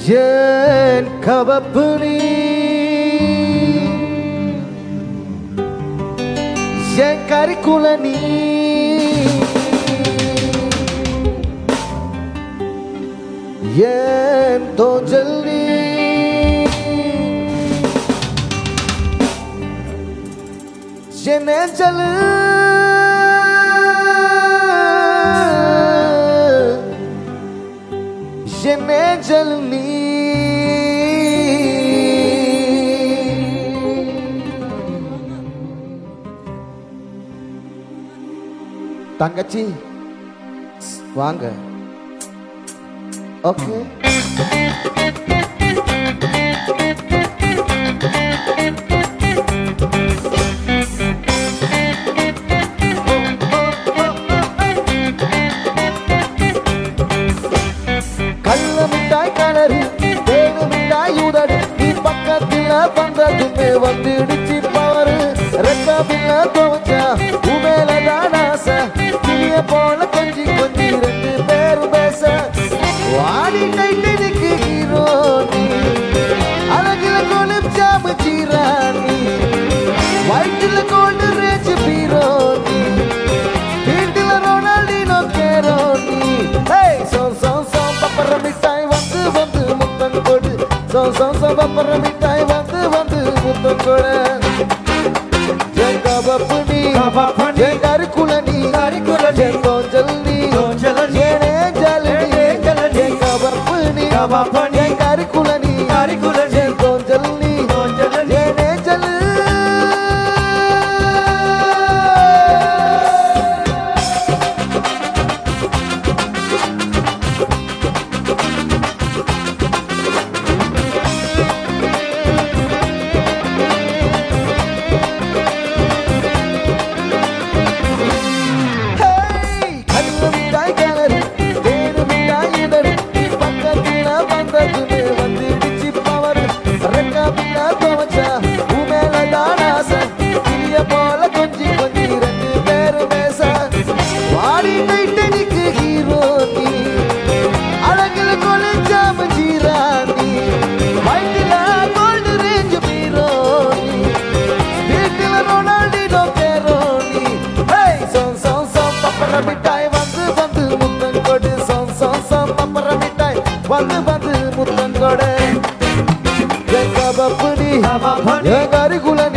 ஏன் கவப்பு நீ என் கரிக்குல நீ ஏன் தோஞ்சல் நீ என் ஏஞ்சலு என் ஏஞ்சல் நீ தங்கச்சி வாங்க ஓகே கள்ள மிட்டாய் கலரு தேனு மிட்டாய் உதடு நீ பக்கத்துல வந்ததுமே வந்துடுச்சு பவரு ரெக்க பில்ல துவச்சா உமேலதான் ஆசை கிளிய போல கொஞ்சி கொஞ்சி ரெண்டு பேரும் பேச வாடி டைட்டனுக்கு ஹீரோ நீ அழகுல கொலுச்சாம சீராணி வயிற்றுல கோல்டு ரேஞ்சு பீரோ நீ வீட்டுல ரொனால்டினோ கேரோ நீ ஹேய் சோ சோ சோ பப்பர மிட்டாய் வந்து வந்து முத்தம் கொடு சோ சோ சோ பப்பர மிட்டாய் வந்து வந்து முத்தம் கொடு என் கவப்பு நீ கவப்பு நீ. என் கருக்குல நீ கருக்குல நீ. என் தோஞ்சல் நீ தோஞ்சல் நீ. என் ஏஞ்சல் நீ என் ஏஞ்சல் நீ. என் கவப்பு நீ கவப்பு நீ. என் கருக்குல நீ கருக்குல நீ. என் தோஞ்சல் நீ தோஞ்சல் நீ. என் ஏஞ்சல் ஹேய் கல்லு மிட்டாய் கலரு தேனு மிட்டாய் இதழ் நீ பக்கத்துல வந்ததுமே வந்துடுச்சு பவர் ரெக்க பின்ன துவச்சா உமேல தான் ஆசை கிளிய போல கொஞ்சி கொஞ்சி ரெண்டு பேரும் பேச வாடி டைட்டனிக்கு ஹீரோ நீ அழகுல கொலைஞ்சாம ஜீராணி வயிற்றுல கோல்டு ரேஞ்ச் பீரோ நீ வீட்டுல ரொனால்டினோ கேரோ நீ ஹேய் சோம் சோம் சோம் பப்பர மிட்டாய் வந்து வந்து முத்தம் கொடு சோம் சோம் சோம் பப்பர மிட்டாய் வந்து வந்து முத்தம் கொடு என் கபப்பு நீ கவப்பு நீ. என் கரிகுல